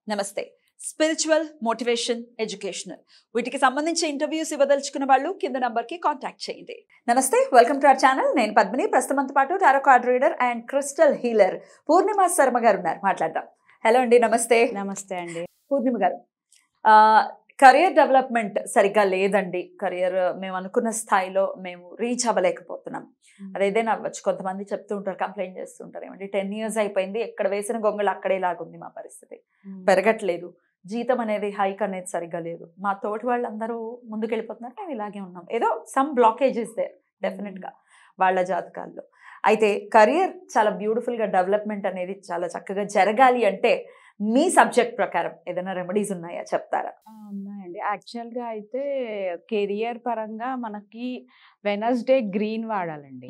నమస్తే spiritual motivation educational వీటికి సంబంధించి ఇంటర్వ్యూస్ ఇవ్వదలుచుకున్న వాళ్ళు కింద నంబర్కి కాంటాక్ట్ చేయండి నమస్తే వెల్కమ్ టు అవర్ ఛానల్ నేను పద్మిని ప్రస్తుతంతో పాటు tarot card reader and crystal healer Purnima Sharma గారు ఉన్నారు మాట్లాడదాం హలో అండి నమస్తే నమస్తే అండి పూర్ణిమ గారు కెరియర్ డెవలప్మెంట్ సరిగ్గా లేదండి కెరియర్ మేము అనుకున్న స్థాయిలో మేము రీచ్ అవ్వలేకపోతున్నాం అదేదైనా అవ్వచ్చు కొంతమంది చెప్తూ ఉంటారు కంప్లైంట్ చేస్తుంటారు ఏమంటే టెన్ ఇయర్స్ అయిపోయింది ఎక్కడ వేసిన గొంగళి అక్కడే లాగుంది మా పరిస్థితి పెరగట్లేదు జీతం అనేది హైక్ అనేది సరిగ్గా లేదు మా తోటి వాళ్ళందరూ ముందుకు వెళ్ళిపోతున్నారు మేము ఇలాగే ఉన్నాం ఏదో సమ్ బ్లాకేజెస్ దే డెఫినెట్గా వాళ్ళ జాతకాల్లో అయితే కెరియర్ చాలా బ్యూటిఫుల్గా డెవలప్మెంట్ అనేది చాలా చక్కగా జరగాలి అంటే మీ సబ్జెక్ట్ ప్రకారం ఏదైనా రెమెడీస్ ఉన్నాయా చెప్తారా ఆ, ఉన్నాయండి యాక్చువల్గా అయితే కెరియర్ పరంగా మనకి వెనస్డే గ్రీన్ వాడాలండి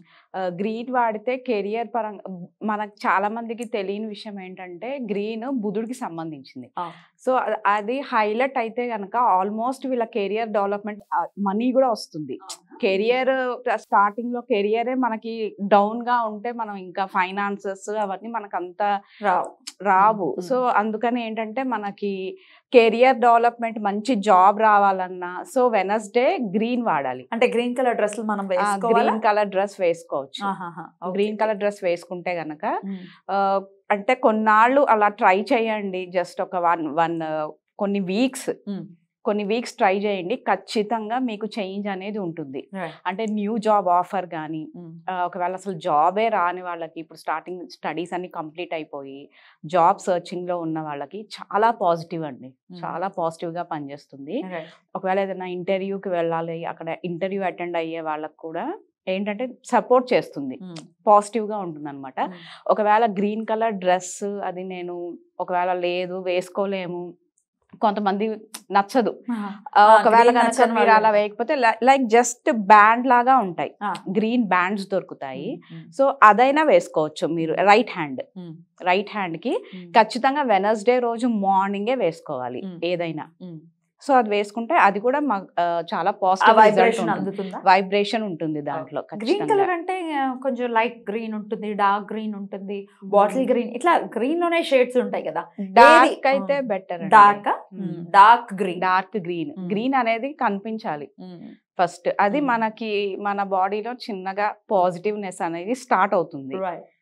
గ్రీన్ వాడితే కెరియర్ పరంగా మనకు చాలా మందికి తెలియని విషయం ఏంటంటే గ్రీన్ బుధుడికి సంబంధించింది ఆ. సో అ- అది హైలైట్ అయితే కనుక ఆల్మోస్ట్ వీళ్ళ కెరియర్ డెవలప్మెంట్ మనీ కూడా వస్తుంది కెరియర్ స్టార్టింగ్ లో కెరియరే మనకి డౌన్ గా ఉంటే మనం ఇంకా ఫైనాన్సెస్ అవన్నీ మనకు అంత రావు రావు మ్మ్. సో అందుకని ఏంటంటే మనకి కెరియర్ డెవలప్మెంట్ మంచి జాబ్ రావాలన్నా సో వెనస్డే గ్రీన్ వాడాలి అంటే గ్రీన్ కలర్ డ్రెస్సులు మనం వేసుకోవాలా గ్రీన్ కలర్ డ్రెస్ వేసుకోవచ్చు ఆహాహా, okay. గ్రీన్ కలర్ డ్రెస్ వేసుకుంటే గనక మ్మ్. ఆ, అంటే కొన్నాళ్ళు అలా ట్రై చేయండి జస్ట్ ఒక వన్ వన్ కొన్ని వీక్స్ మ్మ్. కొన్ని వీక్స్ ట్రై చేయండి ఖచ్చితంగా మీకు చేంజ్ అనేది ఉంటుంది Right. అంటే న్యూ జాబ్ ఆఫర్ కానీ మ్మ్. ఆ, ఒకవేళ అసలు జాబే రాని వాళ్ళకి ఇప్పుడు స్టార్టింగ్ స్టడీస్ అన్ని కంప్లీట్ అయిపోయి జాబ్ సర్చింగ్ లో ఉన్న వాళ్ళకి చాలా పాజిటివ్ అండి మ్మ్. చాలా పాజిటివ్ గా పనిచేస్తుంది Right. ఒకవేళ ఏదైనా ఇంటర్వ్యూకి వెళ్ళాలి అక్కడ ఇంటర్వ్యూ అటెండ్ అయ్యే వాళ్ళకి కూడా ఏంటంటే సపోర్ట్ చేస్తుంది మ్మ్. పాజిటివ్ గా ఉంటుంది అనమాట మ్మ్. ఒకవేళ గ్రీన్ కలర్ డ్రెస్ అది నేను ఒకవేళ లేదు వేసుకోలేము కొంతమంది నచ్చదు ఆహా. ఆ, ఆ, ఒకవేళ green కనుక నచ్చని మీరు అలా వాళ్ళు. వేయకపోతే లైక్ జస్ట్ బ్యాండ్ లాగా ఉంటాయి ఆ. గ్రీన్ బ్యాండ్స్ దొరుకుతాయి మ్మ్. సో అదైనా వేసుకోవచ్చు మీరు right hand hmm. Right hand కి మ్మ్. ఖచ్చితంగా వెనస్డే రోజు మార్నింగే వేసుకోవాలి మ్మ్. ఏదైనా మ్మ్. సో అది వేసుకుంటే అది కూడా మా- ఆ, చాలా ఆ పాజిటివ్ వైబ్రేషన్ అందుతుందా వైబ్రేషన్ ఉంటుంది దాంట్లో గ్రీన్ ఖచ్చితంగా. కలర్ అంటే ఆ, కొంచెం లైట్ గ్రీన్ ఉంటుంది డార్క్ గ్రీన్ ఉంటుంది బాటిల్ గ్రీన్ ఇట్లా గ్రీన్ లోనే షేడ్స్ ఉంటాయి కదా డార్క్ ఏది? అయితే ఆ. Better dark hmm. Dark green dark green hmm. Green అనేది కనిపించాలి ఫస్ట్ అది మ్మ్. మనకి మన బాడీలో చిన్నగా పాజిటివ్నెస్ అనేది స్టార్ట్ అవుతుంది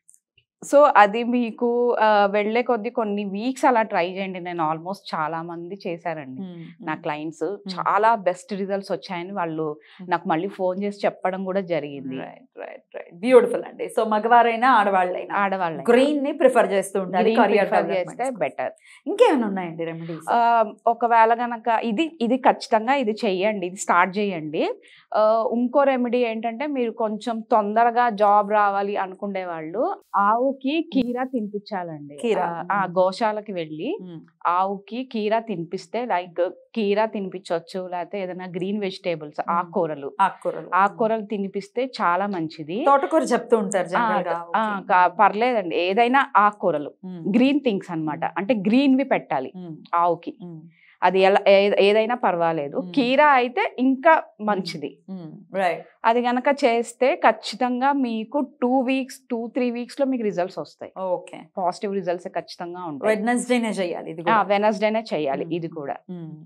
సో అది మీకు ఆ, వెళ్ళే కొద్ది కొన్ని వీక్స్ అలా ట్రై చేయండి నేను ఆల్మోస్ట్ చాలా మంది చేశారండి నా క్లయింట్స్ చాలా బెస్ట్ రిజల్ట్స్ వచ్చాయని వాళ్ళు నాకు మళ్ళీ ఫోన్ చేసి చెప్పడం కూడా జరిగింది బ్యూటిఫుల్ అండి సో మగవారైనా ఆడవాళ్ళైనా ఆడవాళ్ళ గ్రీన్ ని ప్రిఫర్ చేస్తూ ఉంటారు career చేస్తే development. బెటర్ ఇంకేమైనా ఉన్నాయండి రెమెడీస్ ఒకవేళ గనక ఇది ఇది ఖచ్చితంగా ఇది చెయ్యండి ఇది స్టార్ట్ చేయండి ఆ, ఇంకో రెమెడీ ఏంటంటే మీరు కొంచెం తొందరగా జాబ్ రావాలి అనుకునే వాళ్ళు ఆవుకి కీరా తినిపించాలండి కీరా. ఆ, ఆ గోశాలకి వెళ్ళి ఆవుకి కీరా తినిపిస్తే లైక్ కీరా తినిపించవచ్చు లేకపోతే ఏదైనా గ్రీన్ వెజిటేబుల్స్ మ్మ్. ఆకుకూరలు ఆకుకూరలు ఆకుకూరలు తినిపిస్తే చాలా మంచిది తోటకూర చెప్తూ ఉంటారు ఆ, జనరల్ గా ఆ, కా- పర్లేదండి ఏదైనా ఆకుకూరలు గ్రీన్ థింగ్స్ అన్నమాట అంటే గ్రీన్వి పెట్టాలి ఆవుకి అది ఎలా ఏ- ఏదైనా పర్వాలేదు మ్మ్. కీరా అయితే ఇంకా మంచిది రైట్ అది గనక చేస్తే ఖచ్చితంగా మీకు two weeks two three weeks లో మీకు రిజల్ట్స్ వస్తాయి ఓకే పాజిటివ్ రిజల్ట్స్ ఖచ్చితంగా ఉంటాయి వెడ్నెస్డేనే చేయాలి ఇది వెనస్డేనే చేయాలి మ్మ్. ఇది కూడా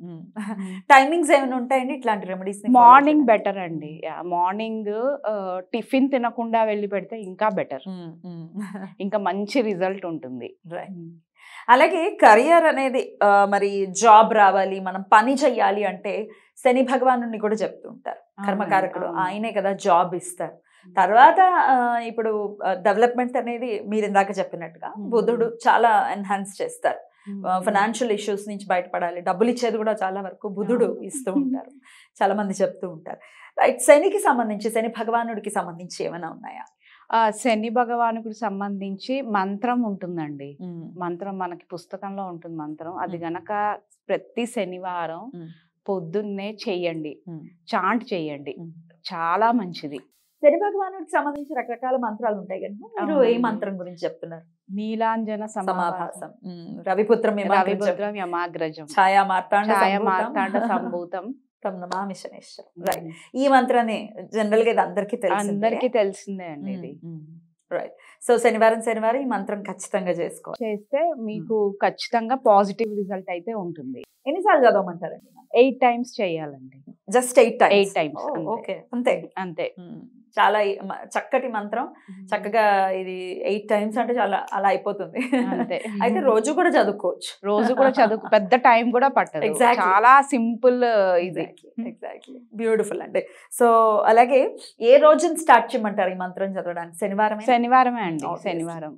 టైమింగ్స్ ఏమైనా ఉంటాయండి ఇట్లాంటి రెమెడీస్ మార్నింగ్ బెటర్ అండి మార్నింగ్ టిఫిన్ తినకుండా వెళ్ళి పెడితే ఇంకా బెటర్ ఇంకా మంచి రిజల్ట్ ఉంటుంది అలాగే కెరియర్ అనేది ఆ, మరి జాబ్ రావాలి మనం పని చెయ్యాలి అంటే శని భగవాను కూడా చెప్తూ ఉంటారు కర్మకారకుడు అవును. ఆయనే కదా జాబ్ ఇస్తారు తర్వాత ఆ, ఇప్పుడు డెవలప్మెంట్ అనేది మీరు ఇందాక చెప్పినట్టుగా మ్మ్. బుధుడు చాలా ఎన్హాన్స్ చేస్తారు మ్మ్. ఫైనాన్షియల్ ఇష్యూస్ నుంచి బయటపడాలి డబ్బులు ఇచ్చేది కూడా చాలా వరకు బుధుడు అవును. ఇస్తూ ఉంటారు చాలా మంది చెప్తూ ఉంటారు రైట్ శనికి సంబంధించి శని భగవానుడికి సంబంధించి ఏమైనా ఉన్నాయా ఆ, శని భగవానుడికి సంబంధించి మంత్రం ఉంటుందండి మంత్రం మనకి పుస్తకంలో ఉంటుంది మంత్రం అది మ్మ్. గనక ప్రతి శనివారం మ్మ్. పొద్దున్నే చెయ్యండి మ్మ్. చాంట్ చెయ్యండి మ్మ్. చాలా మంచిది శని భగవానుడికి సంబంధించి రకరకాల మంత్రాలు ఉంటాయి కదా మీరు ఏ అవునండి. మంత్రం గురించి చెప్తున్నారు నీలాంజన సమాభాసం సమాభాసం మ్మ్. రవిపుత్రం ఏ మంత్రం చెప్ప- రవిభద్రం యమాగ్రజం ఛాయా మార్తాండ ఛాయ సంభూతం. మార్తాండ సంభూతం తం నమామి శనేశ్వరం రైట్ ఈ మంత్రాన్ని జనరల్ గా ఇది అందరికీ తెలిసిందే అందరికి తెలిసిందే అండి ఇది రైట్ సో శనివారం శనివారం ఈ మంత్రం ఖచ్చితంగా చేసుకోవాలి చేస్తే మీకు ఖచ్చితంగా పాజిటివ్ రిజల్ట్ అయితే ఉంటుంది ఎన్నిసార్లు చదవమంటారండి ఎయిట్ టైమ్స్ చేయాలండి just eight times Eight times, అంతే. ఓకే అంతే అంతే ఉమ్, చాలా ఈ- మ- చక్కటి మంత్రం చక్కగా ఇది ఎయిట్ టైమ్స్ అంటే చాలా అలా అయిపోతుంది అంతే అయితే రోజు కూడా చదువుకోవచ్చు రోజు కూడా చదువు పెద్ద టైం కూడా పట్టదు Exactly. చాలా సింపుల్ ఇది ఎగ్జాక్ట్లీ బ్యూటిఫుల్ అండి సో అలాగే ఏ రోజున స్టార్ట్ చేయమంటారు ఈ మంత్రం చదవడానికి శనివారం శనివారమే అండి Obvious. శనివారం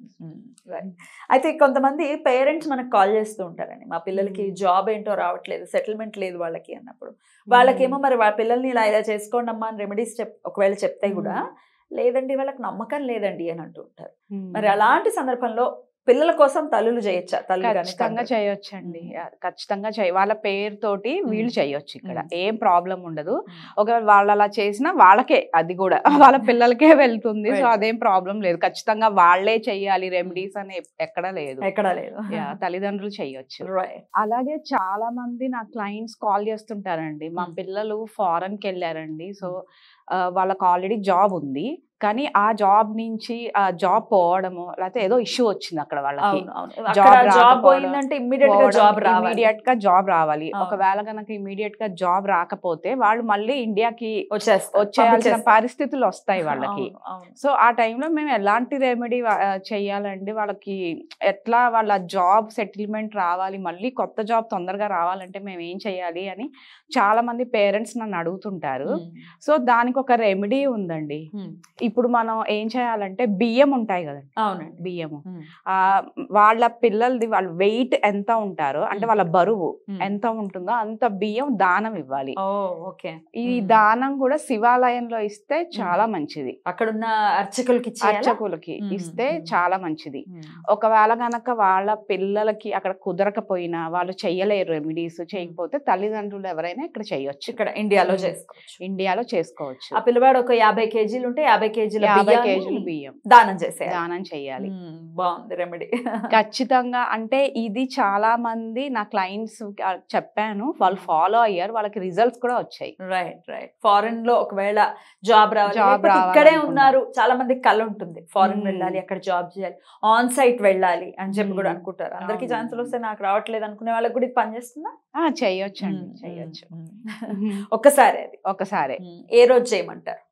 అయితే కొంతమంది పేరెంట్స్ మనకు కాల్ చేస్తూ ఉంటారండి మా పిల్లలకి Mm. జాబ్ ఏంటో రావట్లేదు సెటిల్మెంట్ లేదు వాళ్ళకి అన్నప్పుడు వాళ్ళకేమో మరి వాళ్ళ పిల్లల్ని ఇలా ఇలా చేసుకోండి అమ్మా అని రెమెడీస్ చెప్ ఒకవేళ చెప్తే కూడా లేదండి వాళ్ళకి నమ్మకం లేదండి అని అంటూ ఉంటారు మరి అలాంటి సందర్భంలో పిల్లల కోసం తల్లులు చేయొచ్చా తల్లి ఖచ్చితంగా చేయొచ్చండి ఖచ్చితంగా చేయ వాళ్ళ పేరుతోటి వీళ్ళు చేయొచ్చు ఇక్కడ Mm. ఏం ప్రాబ్లం ఉండదు ఒకవేళ వాళ్ళు అలా చేసినా వాళ్ళకే అది కూడా వాళ్ళ పిల్లలకే వెళ్తుంది సో Right. అదేం ప్రాబ్లం లేదు ఖచ్చితంగా వాళ్ళే చెయ్యాలి రెమెడీస్ అని ఎప్- ఎక్కడా లేదు ఎక్కడా లేదు Yeah, తల్లిదండ్రులు చెయ్యొచ్చు రైట్ అలాగే చాలా మంది నా క్లయింట్స్ కాల్ చేస్తుంటారండి మా Hmm. పిల్లలు ఫారెన్ కి వెళ్ళారండి సో వాళ్ళకి ఆల్రెడీ జాబ్ ఉంది కానీ ఆ జాబ్ నుంచి ఆ జాబ్ పోవడము లేకపోతే ఏదో ఇష్యూ వచ్చింది అక్కడ వాళ్ళకి అవును అవును Job అక్కడ జాబ్ రాకపోవడం, పోయిందంటే ఇమ్మీడియట్ గా జాబ్ రావాలి ఇమీడియట్ గా జాబ్ రావాలి అవును. ఒకవేళ కనుక ఇమీడియట్ గా జాబ్ రాకపోతే వాళ్ళు మళ్ళీ ఇండియాకి వచ్చేస్తారు వచ్చేయాల్సిన పంపించేస్తారు. పరిస్థితులు వస్తాయి వాళ్ళకి అవును, అవును. సో ఆ టైంలో మేము ఎలాంటి రెమెడీ చెయ్యాలండి వాళ్ళకి ఎట్లా వాళ్ళ జాబ్ సెటిల్మెంట్ రావాలి మళ్ళీ కొత్త జాబ్ తొందరగా రావాలంటే మేము ఏం చేయాలి అని చాలా మంది పేరెంట్స్ నన్ను అడుగుతుంటారు ఉమ్, సో దానికి ఒక రెమెడీ ఉందండి ఉమ్, ఇప్పుడు మనం ఏం చేయాలంటే బియ్యం ఉంటాయి కదండి అవునండి బియ్యము ఉమ్, ఆ వాళ్ళ పిల్లలది వాళ్ళ వెయిట్ ఎంత ఉంటారో అంటే మ్మ్. వాళ్ళ బరువు ఉమ్. ఎంత ఉంటుందో అంత బియ్యం దానం ఇవ్వాలి ఓ ఓకే ఈ మ్మ్. దానం కూడా శివాలయంలో ఇస్తే చాలా మంచిది అక్కడున్న అర్చకులకి ఇచ్చేయాలా? అర్చకులకి మ్మ్. ఇస్తే మ్మ్. చాలా మంచిది ఉమ్, ఒకవేళ గనక వాళ్ళ పిల్లలకి అక్కడ కుదరకపోయినా వాళ్ళు చెయ్యలేరు రెమెడీస్ చేయకపోతే తల్లిదండ్రులు ఎవరైనా ఇక్కడ చేయొచ్చు ఇక్కడ ఇండియాలో ఉమ్. చేసుకోవచ్చు ఇండియాలో చేసుకోవచ్చు ఆ పిల్లవాడు ఒక యాభై కేజీలు ఉంటే యాభై కేజీల యాభై బియ్యాన్ని కేజీలు బియ్యం దానం చేసేయాలి దానం చెయ్యాలి ఉమ్, బాగుంది రెమెడీ ఖచ్చితంగా అంటే ఇది చాలా మంది నా క్లయింట్స్ చెప్పాను వాళ్ళు ఫాలో అయ్యారు వాళ్ళకి రిజల్ట్స్ కూడా వచ్చాయి రైట్ రైట్ ఫారెన్ లో ఒకవేళ జాబ్ రావాలి Job లేకపోతే రావాలి ఇక్కడే అనుకున్నా. ఉన్నారు చాలా మంది కళ ఉంటుంది ఫారెన్ మ్మ్. వెళ్ళాలి అక్కడ జాబ్ చేయాలి ఆన్ సైట్ వెళ్ళాలి అని చెప్పి కూడా మ్మ్. అనుకుంటారు అందరికి అవును. ఛాన్సులు వస్తే నాకు రావట్లేదు అనుకునే వాళ్ళకి కూడా ఇది పనిచేస్తుందా ఆ చెయ్యొచ్చు అండి మ్మ్, చెయ్యొచ్చు మ్మ్. ఒక్కసారి అది ఒకసారి మ్మ్. ఏ రోజు చేయమంటారు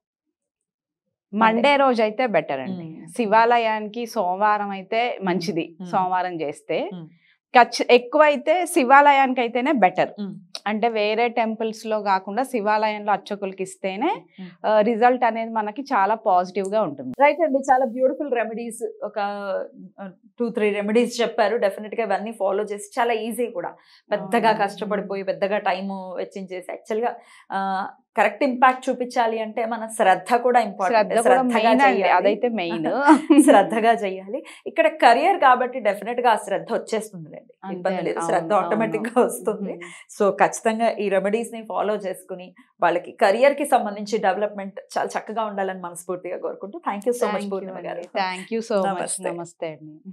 మండే రోజు అయితే బెటర్ అండి మ్మ్. శివాలయానికి సోమవారం అయితే మంచిది మ్మ్. సోమవారం చేస్తే మ్మ్. ఖచ్చి ఎక్కువ అయితే శివాలయానికి అయితేనే బెటర్ మ్మ్. అంటే వేరే టెంపుల్స్ లో కాకుండా శివాలయంలో అర్చకులకి ఇస్తేనే మ్మ్. రిజల్ట్ అనేది మనకి చాలా పాజిటివ్ గా ఉంటుంది రైట్ అండి చాలా బ్యూటిఫుల్ రెమెడీస్ ఒక టూ త్రీ రెమెడీస్ చెప్పారు డెఫినెట్ గా ఇవన్నీ ఫాలో చేసి చాలా ఈజీ కూడా పెద్దగా అవును. కష్టపడిపోయి పెద్దగా టైం వెచ్చించేసి యాక్చువల్ గా కరెక్ట్ ఇంపాక్ట్ చూపించాలి అంటే మన శ్రద్ధ కూడా ఇంపార్టెంట్ శ్రద్ధ కూడా మెయిన్ అండి అదైతే మెయిన్ శ్రద్ధగా చేయాలి ఇక్కడ కెరియర్ కాబట్టి డెఫినెట్ గా ఆ శ్రద్ధ వచ్చేస్తుంది ఇబ్బంది లేదు శ్రద్ధ ఆటోమేటిక్ గా వస్తుంది సో ఖచ్చితంగా ఈ రెమెడీస్ ని ఫాలో చేసుకుని వాళ్ళకి కెరియర్ కి సంబంధించి డెవలప్మెంట్ చాలా చక్కగా ఉండాలని మనస్ఫూర్తిగా కోరుకుంటూ thank you so much Purnima గారు థ్యాంక్ యూ సో మచ్ నమస్తే. నమస్తే అండి